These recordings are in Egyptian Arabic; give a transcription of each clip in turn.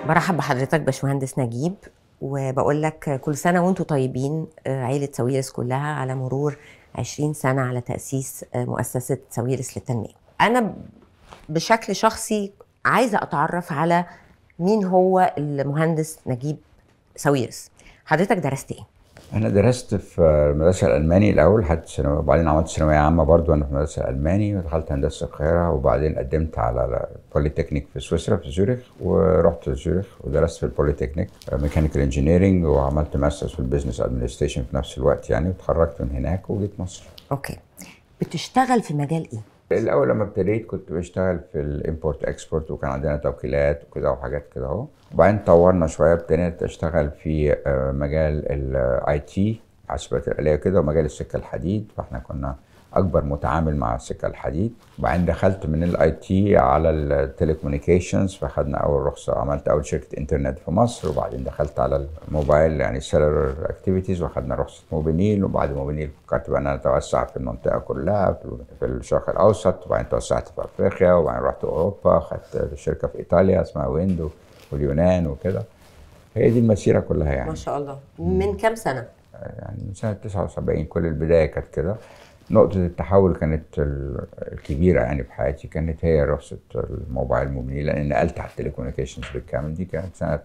برحب بحضرتك باشمهندس نجيب وبقول لك كل سنه وانتم طيبين آه، عيله ساويرس كلها على مرور 20 سنه على تاسيس آه، مؤسسه ساويرس للتنميه. انا ب- بشكل شخصي عايزه اتعرف على مين هو المهندس نجيب ساويرس. حضرتك درست ايه؟ انا درست في المدرسه الالماني الاول لحد ثانوي وبعدين عملت ثانويه عامه برضو انا في المدرسه الالماني ودخلت هندسه القاهره وبعدين قدمت على البوليتكنيك في سويسرا في زيورخ ورحت زيورخ ودرست في البوليتكنيك ميكانيكال انجينيرنج وعملت ماسترز في البيزنس ادمنستريشن في نفس الوقت يعني وتخرجت من هناك وجيت مصر اوكي. بتشتغل في مجال ايه؟ الاول لما ابتديت كنت بشتغل في الامبورت اكسبورت وكان عندنا توكيلات وكده وحاجات كده اهو وبعدين طورنا شويه ابتديت اشتغل في آه، مجال الاي تي حاسبات الاليه كده ومجال السكه الحديد فاحنا كنا اكبر متعامل مع السكه الحديد وبعدين دخلت من الاي تي على التليكومينيكيشنز فخدنا اول رخصه عملت اول شركه انترنت في مصر وبعدين دخلت على الموبايل يعني سيلولر اكتيفيتيز واخدنا رخصه موبينيل وبعد موبينيل فكرت بقى ان انا اتوسع في المنطقه كلها في في الشرق الاوسط وبعدين توسعت في افريقيا وبعدين رحت اوروبا خدت شركه في ايطاليا اسمها ويندو واليونان وكده هي دي المسيره كلها يعني ما شاء الله. من كام سنه؟ يعني من سنة 79 كل البداية كانت كده نقطة التحول كانت ال- الكبيرة يعني في حياتي كانت هي رخصة الموبايل موبينيل لأن نقلت على التليكومينيكيشنز بالكامل دي كانت سنة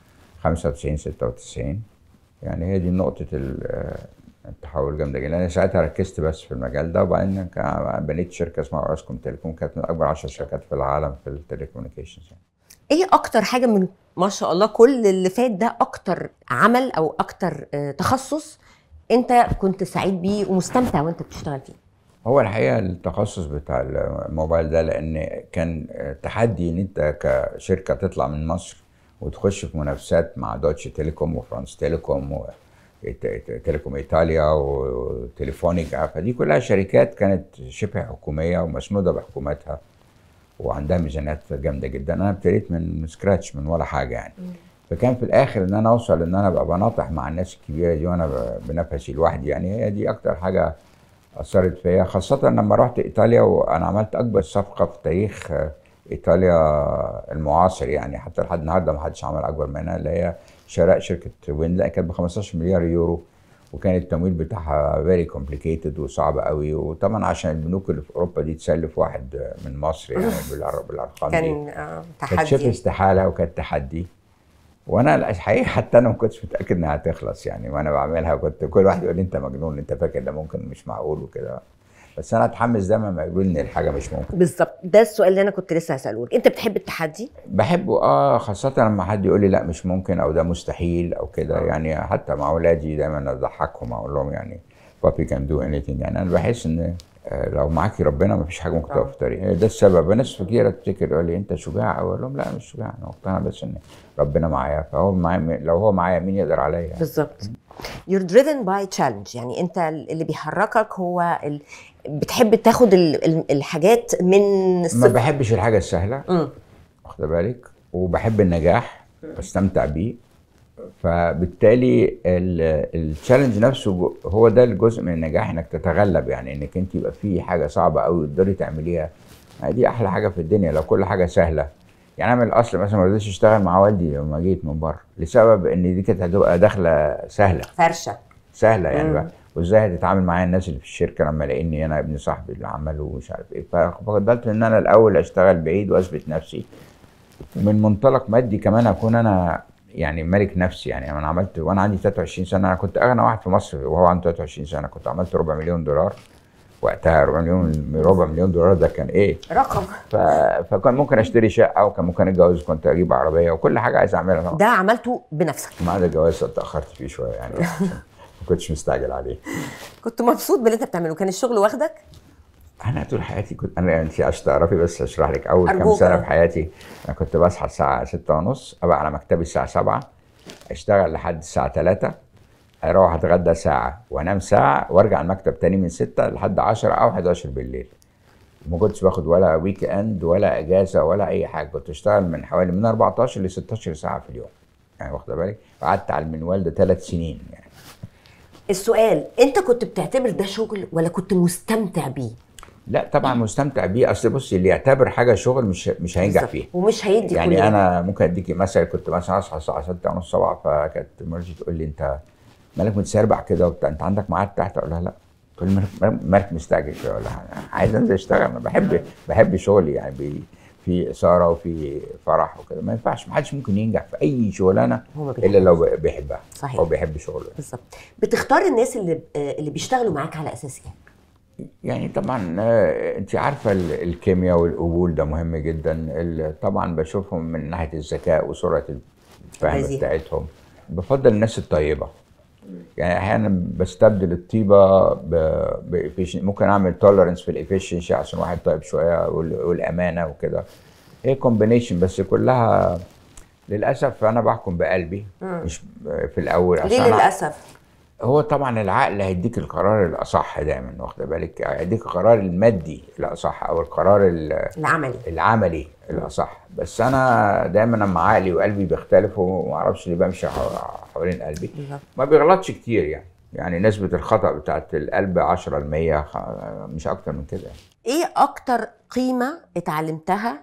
95 96 يعني هي دي نقطة ال- التحول الجامدة جدا لأن ساعتها ركزت بس في المجال ده وبعدين كان- بنيت شركة اسمها اوراسكوم تيليكوم كانت من أكبر 10 شركات في العالم في التليكومينيكيشنز يعني. ايه اكتر حاجه من ما شاء الله كل اللي فات ده اكتر عمل او اكتر آه، تخصص انت كنت سعيد بيه ومستمتع وانت بتشتغل فيه هو الحقيقه التخصص بتاع الموبايل ده لان كان تحدي ان انت كشركه تطلع من مصر وتخش في منافسات مع دوتش تيليكوم وفرانس تيليكوم وتيليكوم ايطاليا وتليفونيكا فدي كلها شركات كانت شبه حكوميه ومسنوده بحكوماتها وعندها ميزانيات جامده جدا انا ابتديت من سكراتش من ولا حاجه يعني فكان في الاخر ان انا اوصل ان انا ابقى بناطح مع الناس الكبيره دي وانا ب- بنفسي لوحدي يعني هي دي اكتر حاجه اثرت فيا خاصه لما رحت ايطاليا وانا عملت اكبر صفقه في تاريخ آه، ايطاليا المعاصر يعني حتى لحد النهارده ما حدش عمل اكبر منها اللي هي شراء شركه وين لا كانت ب 15 مليار يورو وكان التمويل بتاعها فيري كومبليكيتد وصعب قوي وطبعا عشان البنوك اللي في اوروبا دي تسلف واحد آه، من مصر يعني بالأر- بالارقام دي كان آه، كانت شبه تحدي استحاله وكانت تحدي وانا الحقيقه حتى انا ما كنتش متاكد انها هتخلص يعني وانا بعملها كنت كل واحد يقول لي انت مجنون انت فاكر ده ممكن مش معقول وكده بس انا اتحمس دايما لما يقولوا لي ان الحاجه مش ممكن بالظبط ده السؤال اللي انا كنت لسه هساله لك انت بتحب التحدي بحبه اه خاصه لما حد يقول لي لا مش ممكن او ده مستحيل او كده يعني حتى مع اولادي دايما اضحكهم اقول لهم يعني بابي كان دو اني يعني انا بحس ان آه، لو معاكي ربنا ما فيش حاجه ممكن تقف في طريق ده السبب ناس كتير تفتكر يقول لي انت شجاع اقول لهم لا مش شجاع انا مقتنع بس ان ربنا معايا فهو معايا لو هو معايا مين يقدر عليا يعني. بالظبط you're driven by challenge يعني انت اللي بيحركك هو ال... بتحب تاخد ال... ال- الحاجات من ما الصفر بحبش الحاجه السهله مم. واخده بالك وبحب النجاح بستمتع بيه فبالتالي التشالنج نفسه جو- هو ده الجزء من النجاح انك تتغلب يعني انك انت يبقى في حاجه صعبه قوي وتقدري تعمليها ما دي احلى حاجه في الدنيا لو كل حاجه سهله يعني انا من الاصل مثلا ما رضيتش اشتغل مع والدي لما جيت من بره لسبب ان دي كانت هتبقى داخله سهله فرشه سهله يعني مم. بقى وازاي هتتعامل معايا الناس اللي في الشركه لما لقيني انا ابن صاحبي اللي عمل ومش عارف ايه ففضلت ان انا الاول اشتغل بعيد واثبت نفسي ومن منطلق مادي كمان اكون انا يعني ملك نفسي يعني انا عملت وانا عندي 23 سنه انا كنت اغنى واحد في مصر وهو عنده 23 سنه كنت عملت ربع مليون دولار وقتها ربع مليون ربع مليون دولار ده كان ايه رقم ف... فكان ممكن اشتري شقه وكان ممكن اتجوز كنت اجيب عربيه وكل حاجه عايز اعملها طبعا ده عملته بنفسك ما عدا الجواز اتاخرت فيه شويه يعني عشان ما كنتش مستعجل عليه كنت مبسوط باللي انت بتعمله كان الشغل واخدك انا طول حياتي كنت انا انت عشان تعرفي بس اشرح لك اول كام أرجوك. سنه في حياتي انا كنت بصحى الساعه 6 ونص ابقى على مكتبي الساعه 7 اشتغل لحد الساعه 3 اروح اتغدى ساعه وانام ساعه وارجع المكتب تاني من 6 لحد 10 او 11 بالليل ما كنتش باخد ولا ويك اند ولا اجازه ولا اي حاجه كنت اشتغل من حوالي من 14 ل 16 ساعه في اليوم يعني واخده بالك قعدت على المنوال ده ثلاث سنين يعني السؤال انت كنت بتعتبر ده شغل ولا كنت مستمتع بيه لا طبعا مستمتع بيه اصل بصي اللي يعتبر حاجه شغل مش مش هينجح بالظبط. فيها ومش هيدي كل يعني ده. انا ممكن اديكي مثلا كنت مثلا اصحى الساعه 6 ونص 7 فكانت مراتي تقول لي انت مالك متسربع كده وبتاع انت عندك ميعاد تحت اقول لها لا تقول لي مالك- مالك مستعجل كده اقول لها أنا عايز انزل اشتغل انا بحب بحب شغلي يعني بي في اثاره وفي فرح وكده ما ينفعش ما حدش ممكن ينجح في اي شغلانه هو ما الا بيحبش. لو بيحبها صحيح. او بيحب شغله بالظبط بتختار الناس اللي آه، اللي بيشتغلوا معاك على اساس ايه يعني طبعا آه، انت عارفه ال- الكيمياء والقبول ده مهم جدا ال- طبعا بشوفهم من ناحيه الذكاء وسرعه الفهم البديهة. بتاعتهم بفضل الناس الطيبه يعني احيانا بستبدل الطيبه ب... بإفيشن... ممكن اعمل تولرنس في الافشنسي عشان واحد طيب شويه وال... والامانه وكده هي كومبينيشن بس كلها للاسف انا بحكم بقلبي مش ب- في الاول ليه عشان أنا- للاسف هو طبعا العقل هيديك القرار الاصح دايما واخده بالك هيديك القرار المادي الاصح او القرار ال- العملي العملي الاصح بس انا دايما لما عقلي وقلبي بيختلفوا ما اعرفش ليه بمشي حو- حوالين قلبي بالظبط. ما بيغلطش كتير يعني يعني نسبة الخطأ بتاعت القلب 10 ل 100 خ- مش أكتر من كده يعني. ايه اكتر قيمه اتعلمتها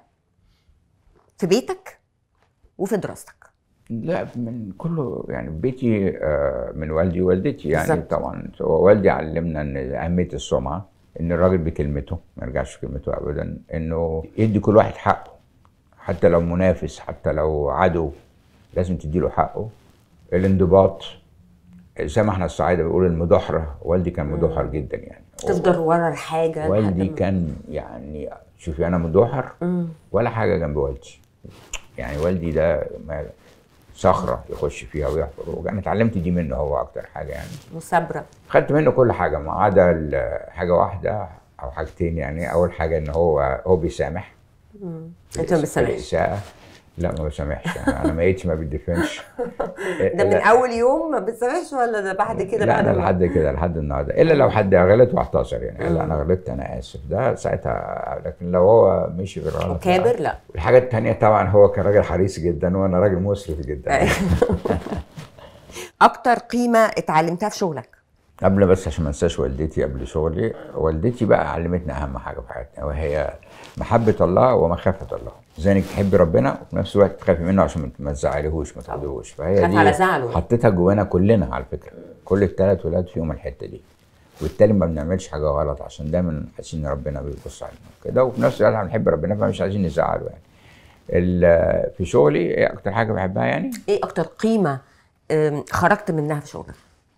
في بيتك وفي دراستك لا من كله يعني بيتي آه، من والدي ووالدتي يعني بالظبط. طبعا هو والدي علمنا ان اهميه السمعه ان الراجل بكلمته ما يرجعش في كلمته ابدا انه يدي كل واحد حقه حتى لو منافس حتى لو عدو لازم تديله حقه الانضباط زي ما احنا الصعايده بيقولوا المدحره والدي كان مدحر جدا يعني تفضل ورا الحاجه لحد والدي ما- كان يعني شوفي انا مدحر مم. ولا حاجه جنب والدي يعني والدي ده ما- صخره يخش فيها ويحفر وانا اتعلمت دي منه هو اكتر حاجه يعني مثابره خدت منه كل حاجه ما عدا ال- حاجه واحده او حاجتين يعني اول حاجه ان هو هو بيسامح انت ما بتسامحش الإساءة. لا ما بسامحش يعني انا ميتش ما بيدفنش ده من اول يوم ما بتسامحش ولا ده بعد كده لا بعد انا ما- لحد كده لحد النهارده الا لو حد غلط واعتذر يعني قال لا انا غلطت انا اسف ده ساعتها لكن لو هو مشي بالغلط وكابر لا الحاجة التانية طبعا هو كان راجل حريص جدا وانا راجل مسرف جدا اكتر قيمه اتعلمتها في شغلك قبل بس عشان ما انساش والدتي قبل شغلي والدتي بقى علمتنا اهم حاجة في حياتنا وهي محبة الله ومخافة الله ازاي انك تحبي ربنا وفي نفس الوقت تخافي منه عشان ما- ما تزعليهوش ما تاخديهوش فهي تخاف دي على زعله. حطيتها جوانا كلنا على فكرة كل الثلاث ولاد فيهم الحتة دي وبالتالي ما بنعملش حاجة غلط عشان دايما حاسين ان ربنا بيبص علينا كده وفي نفس الوقت احنا بنحب ربنا فمش عايزين نزعله يعني ال- في شغلي ايه اكتر حاجة بحبها يعني ايه اكتر قيمه أم، خرجت منها في شغلك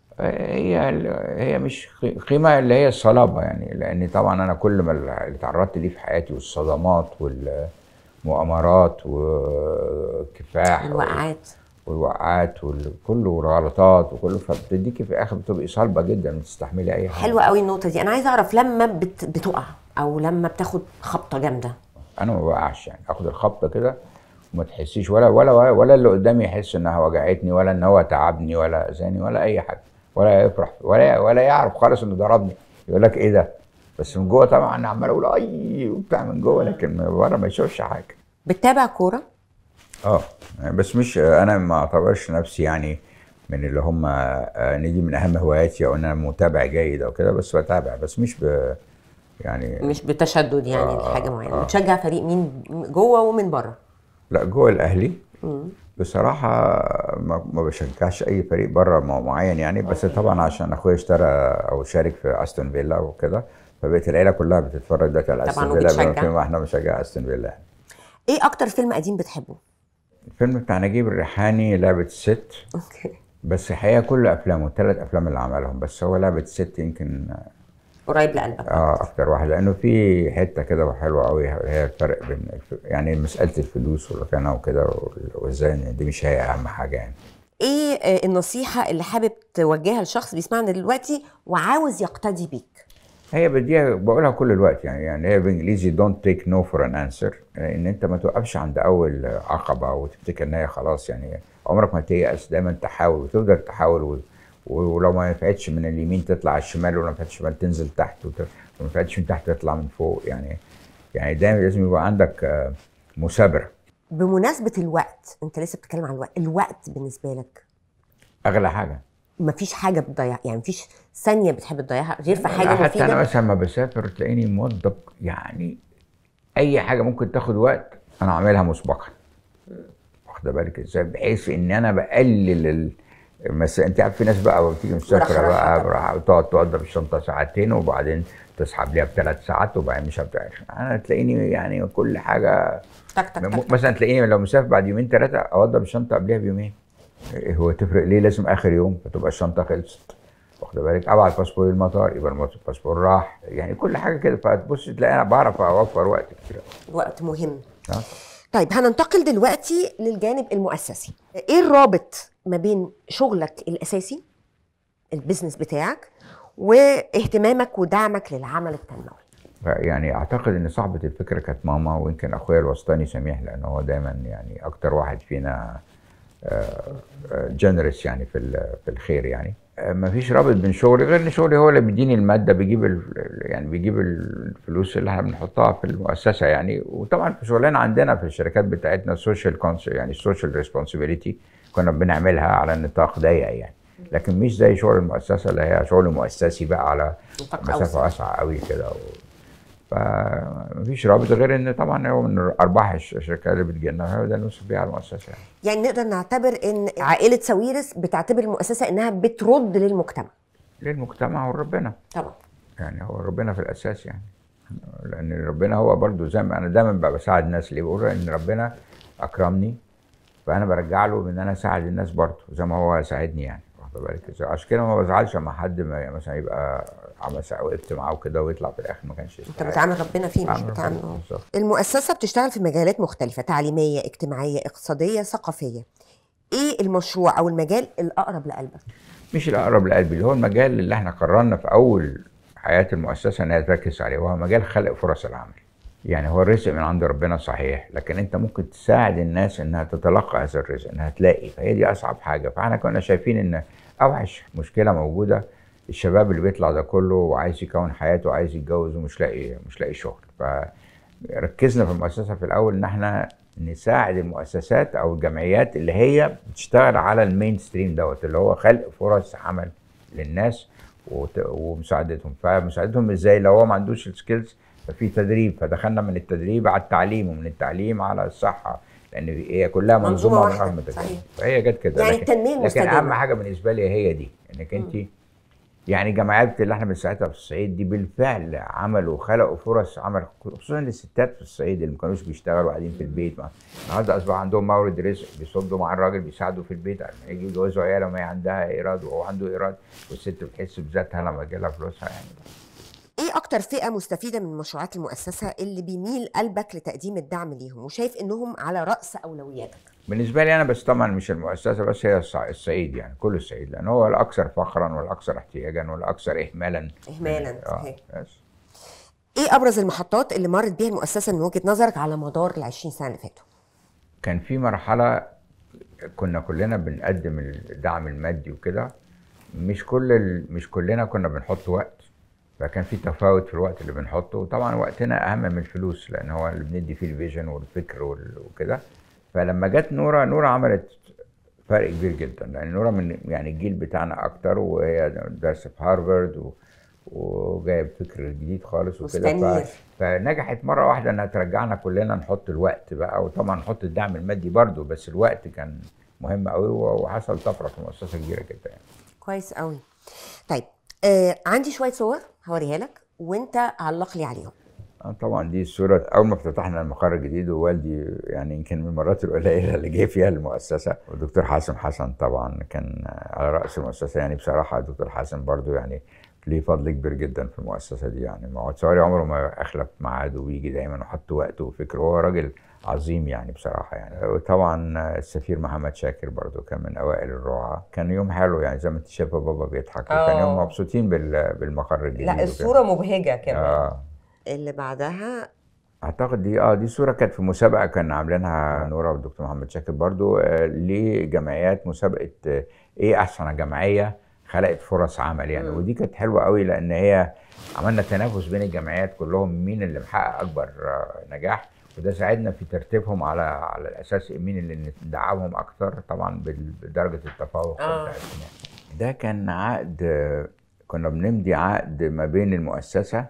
هي هي مش قيمه اللي هي الصلابه يعني لان طبعا انا كل ما اللي تعرضت ليه في حياتي والصدمات والمؤامرات والكفاح الوقعات والوقعات وكله والغلطات وكله فبتديكي في الاخر بتبقي صلبه جدا بتستحملي اي حاجه حلوه قوي النقطه دي انا عايزه اعرف لما بت... بتقع او لما بتاخد خبطه جامده انا ما بقعش يعني اخد الخبطه كده وما تحسيش ولا ولا ولا اللي قدامي يحس انها وجعتني ولا ان هو تعبني ولا اذاني ولا اي حاجه ولا يفرح ولا ولا يعرف خالص انه ضربني يقول لك ايه ده بس من جوه طبعا عمال اقول اي وبتاع من جوه لكن من بره ما يشوفش حاجه بتتابع كوره اه بس مش انا ما اعتبرش نفسي يعني من اللي هم آه، ان دي من اهم هواياتي او ان انا متابع جيد او كده بس بتابع بس مش ب يعني مش بتشدد يعني آه، لحاجه معينه آه. بتشجع فريق مين جوه ومن بره لا جوه الاهلي بصراحه ما, ما بشجعش اي فريق بره معين يعني بس طبعا عشان اخويا اشترى او شارك في استون فيلا وكده فبقت العيله كلها بتتفرج دلوقتي على طبعاً استون فيلا وبتشجع. بما فيما احنا بنشجع استون فيلا يعني. ايه اكتر فيلم قديم بتحبه الفيلم بتاع نجيب الريحاني لعبه الست اوكي بس الحقيقه كل افلامه الثلاث افلام اللي عملهم بس هو لعبه الست يمكن قريب لقلبك اه اكتر واحد لانه في حته كده حلوه قوي هي الفرق بين الف... يعني مساله الفلوس والغنى وكده وال- وازاي ان دي مش هي اهم حاجه يعني ايه آه، النصيحه اللي حابب توجهها لشخص بيسمعنا دلوقتي وعاوز يقتدي بيك هي بديها بقولها كل الوقت يعني يعني هي بالانجليزي don't take no for an answer ان انت ما توقفش عند اول عقبه وتفتكر ان هي خلاص يعني عمرك ما تيأس دايما تحاول وتفضل تحاول و... ولو ما نفعتش من اليمين تطلع على الشمال ولو ما نفعتش شمال تنزل تحت وت... ولو ما نفعتش من تحت تطلع من فوق يعني يعني دايما لازم يبقى عندك آه، مثابره بمناسبه الوقت انت لسه بتتكلم عن الوقت الوقت بالنسبه لك اغلى حاجه مفيش حاجه بتضيع يعني مفيش ثانيه بتحب تضيعها غير في حاجه حتى مفيده انا مثلا لما بسافر تلاقيني موظف يعني اي حاجه ممكن تاخد وقت انا عاملها مسبقا واخده بالك ازاي بحيث ان انا بقلل ال... مس... انت عارف في ناس بقى بتيجي مسافره مرحرحة بقى طبعا. براحة وتقعد توضب الشنطه ساعتين وبعدين تسحب ليها بثلاث ساعات وبعدين مش هبتعرف انا تلاقيني يعني كل حاجه تك تك تك تك. مثلا تلاقيني لو مسافر بعد يومين ثلاثه اوضب الشنطه قبلها بيومين إيه هو تفرق ليه لازم اخر يوم فتبقى الشنطه خلصت واخد بالك ابعت باسبور المطار يبقى المط- الباسبور راح يعني كل حاجه كده فتبص تلاقي انا بعرف اوفر وقت كتير وقت مهم آه. طيب هننتقل دلوقتي للجانب المؤسسي ايه الرابط ما بين شغلك الاساسي البيزنس بتاعك واهتمامك ودعمك للعمل التنموي يعني اعتقد ان صاحبه الفكره كانت ماما ويمكن اخويا الوسطاني سميح لان هو دايما يعني اكتر واحد فينا جنرس يعني في ال- في الخير يعني ما فيش رابط بين شغلي غير ان شغلي هو اللي بيديني الماده بيجيب ال- يعني بيجيب الفلوس اللي احنا بنحطها في المؤسسه يعني وطبعا في شغلنا عندنا في الشركات بتاعتنا السوشيال يعني السوشيال ريسبونسبيلتي كنا بنعملها على نطاق ضيق يعني لكن مش زي شغل المؤسسه اللي هي شغل مؤسسي بقى على نطاق مسافه أوسع. واسعه قوي كده و... فمفيش رابط غير ان طبعا هو من ارباح الش- الشركات اللي بتجي لنا هو ده اللي نصرف بيه على المؤسسه يعني. يعني نقدر نعتبر ان عائله ساويرس بتعتبر المؤسسه انها بترد للمجتمع للمجتمع وربنا طبعا يعني هو ربنا في الاساس يعني لان ربنا هو برضو زي ما انا دايما ببقى بساعد الناس ليه بقول ان ربنا اكرمني فانا برجع له بان انا اساعد الناس برضو زي ما هو ساعدني يعني واخد بالك ازاي عشان كده ما بزعلش لما حد ما مثلا يبقى عمل ساعة وقفت معاه وكده ويطلع في الاخر ما كانش انت يستحق. بتعامل ربنا فيه مش بعمل بتعامل ربنا بالظبط. المؤسسه بتشتغل في مجالات مختلفه تعليميه اجتماعيه اقتصاديه ثقافيه ايه المشروع او المجال الاقرب لقلبك مش الاقرب لقلبي اللي هو المجال اللي احنا قررنا في اول حياه المؤسسه انها تركز عليه وهو مجال خلق فرص العمل. يعني هو الرزق من عند ربنا صحيح لكن انت ممكن تساعد الناس انها تتلقى هذا الرزق انها تلاقي فهي دي اصعب حاجه فاحنا كنا شايفين ان اوحش مشكله موجوده الشباب اللي بيطلع ده كله وعايز يكون حياته وعايز يتجوز ومش لاقي مش لاقي شغل فركزنا في المؤسسه في الاول ان احنا نساعد المؤسسات او الجمعيات اللي هي بتشتغل على المين ستريم دوت اللي هو خلق فرص عمل للناس وت- ومساعدتهم فمساعدتهم ازاي لو هو ما عندوش السكيلز ففي تدريب فدخلنا من التدريب على التعليم ومن التعليم على الصحه لان هي كلها منظومة منظومه واحدة، منظومة صحيح. فهي جت كده يعني لكن- التنمية لكن المستدامة. اهم حاجه بالنسبه لي هي دي انك انت يعني الجامعات اللي احنا بنساعدها في الصعيد دي بالفعل عملوا خلقوا فرص عمل خصوصا للستات في الصعيد اللي ما كانوش بيشتغلوا قاعدين في البيت ما- النهارده اصبح عندهم مورد رزق بيصدوا مع الراجل بيساعدوا في البيت عشان يجي يجوزوا عيالهم وهي عندها ايراد وهو عنده ايراد والست بتحس بذاتها لما يجي لها فلوسها يعني ايه اكتر فئه مستفيده من مشروعات المؤسسه اللي بيميل قلبك لتقديم الدعم ليهم وشايف انهم على راس اولوياتك بالنسبه لي انا بس طبعا مش المؤسسه بس هي الصع- الصعيد يعني كل الصعيد لان هو الاكثر فقرا والاكثر احتياجا والاكثر اهمالا إهمالاً، اه صحيح. بس ايه ابرز المحطات اللي مرت بيها المؤسسه من وجهه نظرك على مدار ال 20 سنه اللي فاتوا كان في مرحلة كنا كلنا بنقدم الدعم المادي وكده مش كل ال... مش كلنا كنا بنحط وقت فكان في تفاوت في الوقت اللي بنحطه وطبعا وقتنا اهم من الفلوس لان هو اللي بندي فيه الفيجن والفكر وال... وكده فلما جت نورا نورا عملت فرق كبير جدا لان نورا من يعني الجيل بتاعنا اكتر وهي دارسه في هارفارد و... وجايب فكر جديد خالص وكده مستنير. ف... فنجحت مره واحده انها ترجعنا كلنا نحط الوقت بقى وطبعا نحط الدعم المادي برضو بس الوقت كان مهم قوي وحصل طفره في مؤسسه كبيره جدا يعني. كويس قوي طيب آه عندي شويه صور هوريها لك وانت علق لي عليهم آه طبعا دي الصوره اول ما فتحنا المقر الجديد ووالدي يعني يمكن من المرات القليله اللي جه فيها المؤسسه والدكتور حازم حسن طبعا كان على راس المؤسسه يعني بصراحه الدكتور حازم برضو يعني ليه فضل كبير جدا في المؤسسه دي يعني ما هو تصوري عمره ما اخلف ميعاده ويجي دايما وحط وقته وفكره هو راجل عظيم يعني بصراحه يعني وطبعا السفير محمد شاكر برضو كان من اوائل الرعاه كان يوم حلو يعني زي ما انت شايفه بابا بيضحك وكان يوم آه. مبسوطين بال- بالمقر الجديد لا وكده. الصوره مبهجه كمان اه اللي بعدها اعتقد دي اه دي صوره كانت في مسابقه كان عاملينها نورا والدكتور محمد شاكر برضو آه لجمعيات مسابقه آه ايه احسن جمعيه خلقت فرص عمل يعني مم. ودي كانت حلوه قوي لان هي عملنا تنافس بين الجمعيات كلهم مين اللي محقق اكبر آه نجاح وده ساعدنا في ترتيبهم على على الاساس مين اللي ندعمهم اكتر طبعا بال- بدرجه التفوق آه. بتاعتهم يعني. ده كان عقد كنا بنمضي عقد ما بين المؤسسة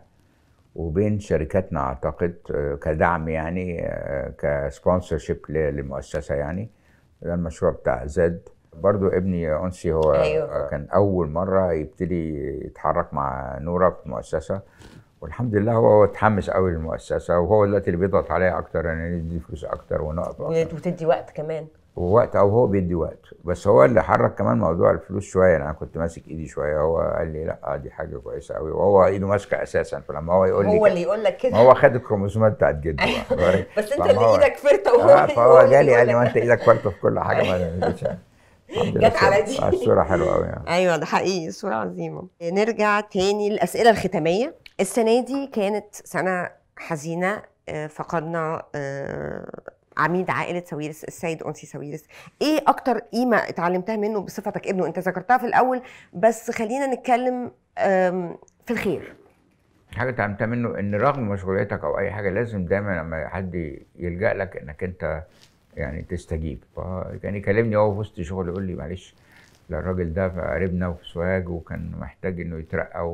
وبين شركاتنا أعتقد آه، كدعم يعني كسبونسرشيب للمؤسسة يعني ده المشروع بتاع زد برضو ابني أنسي هو أيوه. كان أول مرة يبتدي يتحرك مع نورا في المؤسسة والحمد لله هو اتحمس قوي للمؤسسة وهو دلوقتي اللي بيضغط عليا أكتر إن ندي فلوس أكتر ونقف أكتر وتدي وقت كمان ووقت او هو بيدي وقت بس هو اللي حرك كمان موضوع الفلوس شويه يعني انا كنت ماسك ايدي شويه هو قال لي لا دي حاجه كويسه قوي وهو ايده ماسكه اساسا فلما هو يقول لي هو كده- اللي يقول لك كده ما هو خد الكروموسومات بتاعت جده بقى. بس انت فما اللي هو- ايدك فرطه وهو آه اللي- فهو اللي جالي قال لي يقول ما لك. انت ايدك فرطه في كل حاجه ما نجيتش يعني. الحمد لله جت على دي. الصورة- الصوره حلوه قوي يعني ايوه ده حقيقي صوره عظيمه نرجع تاني للاسئله الختاميه السنه دي كانت سنه حزينه آه، فقدنا آه، عميد عائله ساويرس السيد انسي ساويرس ايه اكتر قيمه اتعلمتها منه بصفتك ابنه انت ذكرتها في الاول بس خلينا نتكلم آم، في الخير حاجه اتعلمتها منه ان رغم مشغوليتك او اي حاجه لازم دايما لما حد يلجا لك انك انت يعني تستجيب فكان يكلمني هو في وسط شغل يقول لي معلش لا الراجل ده قريبنا وفي سوهاج وكان محتاج انه يترقى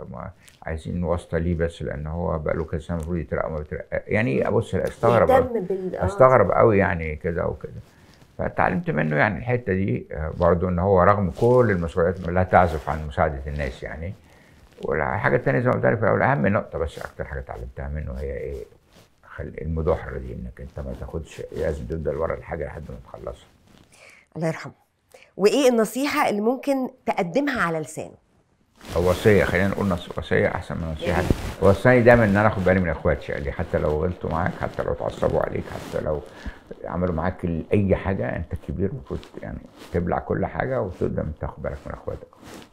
وعايزين واسطه ليه بس لان هو بقى له كذا سنه المفروض يترقى وما بيترقى يعني ابص استغرب أوي. يهتم بال آه. استغرب قوي يعني كده وكده فتعلمت منه يعني الحته دي آه، برضو ان هو رغم كل المسؤوليات لا تعزف عن مساعده الناس يعني والحاجه الثانيه زي ما قلت لك في الاول اهم نقطه بس اكتر حاجه اتعلمتها منه هي ايه خل المداحره دي انك انت ما تاخدش لازم تفضل ورا الحاجه لحد ما تخلصها الله يرحمه وايه النصيحه اللي ممكن تقدمها على لسانه او وصيه خلينا نقول نص- وصيه احسن من نصيحه وصاني دايما ان انا اخد بالي من اخواتي يعني حتى لو غلطوا معاك حتى لو اتعصبوا عليك حتى لو عملوا معاك ال- اي حاجه انت الكبير المفروض يعني تبلع كل حاجه وتقدر تاخد بالك من اخواتك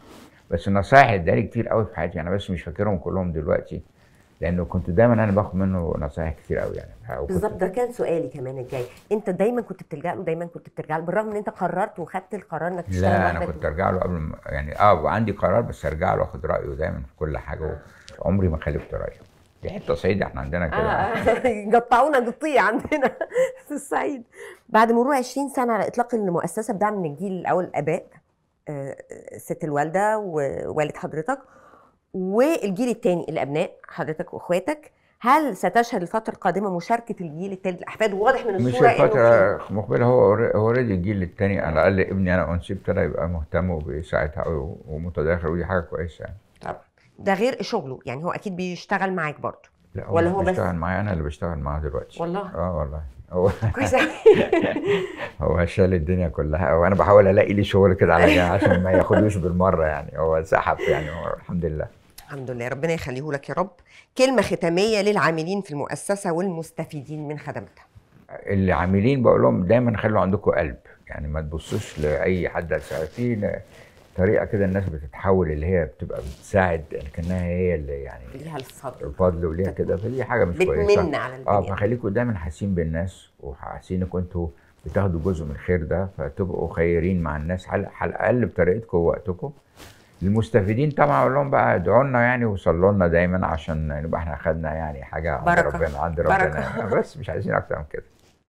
بس النصايح ادالي كتير قوي في حياتي انا بس مش فاكرهم كلهم دلوقتي لانه كنت دايما انا باخد منه نصايح كتير قوي يعني وكنت- بالظبط ده كان سؤالي كمان الجاي انت دايما كنت بتلجا له دايما كنت بترجع له بالرغم ان انت قررت وخدت القرار انك تشتغل لا انا لوحدك. كنت ارجع له قبل ما يعني اه بقى عندي قرار بس ارجع له اخد رايه دايما في كل حاجه عمري ما خالفت رايه دي حته صعيدي احنا عندنا كده آه، قطعونا قطيع عندنا في الصعيد بعد مرور 20 سنه على اطلاق المؤسسه بدعم من الجيل الاول الاباء آه، الست الوالده ووالد حضرتك والجيل الثاني الابناء حضرتك واخواتك هل ستشهد الفتره القادمه مشاركه الجيل الثالث الاحفاد واضح من مش الصوره إنه الفترة مقبلة هو أوري- هو اوريدي الجيل التاني على الأقل ابني أنا أنسي ابتدى يبقى مهتم وبيساعدها قوي ومتداخل ودي حاجة كويسة يعني طبعا ده غير شغله يعني هو اكيد بيشتغل معاك برضه لا ولا مش هو بس؟ بيشتغل معايا أنا اللي بشتغل معاه دلوقتي والله؟ اه والله هو كويس أوي. هو شال الدنيا كلها وأنا بحاول ألاقي لي شغل كده على جنب عشان ما ياخدوش بالمرة يعني هو سحب يعني هو الحمد لله الحمد لله ربنا يخليه لك يا رب كلمه ختاميه للعاملين في المؤسسه والمستفيدين من خدماتها اللي عاملين بقول لهم دايما خلوا عندكم قلب يعني ما تبصوش لاي حد هتساعد في طريقه كده الناس بتتحول اللي هي بتبقى بتساعد كانها هي اللي يعني ليها الفضل الفضل وليها كده فدي حاجه مش كويسه بتمن على اه البني فخليكم دايما حاسين بالناس وحاسين انكم انتوا بتاخدوا جزء من الخير ده فتبقوا خيرين مع الناس على على الاقل بطريقتكم ووقتكم المستفيدين طبعا اقول لهم بقى ادعوا لنا يعني وصلوا لنا دايما عشان نبقى احنا خدنا يعني حاجه عند بركة. ربنا عند بركة. ربنا يعني. بس مش عايزين اكتر من كده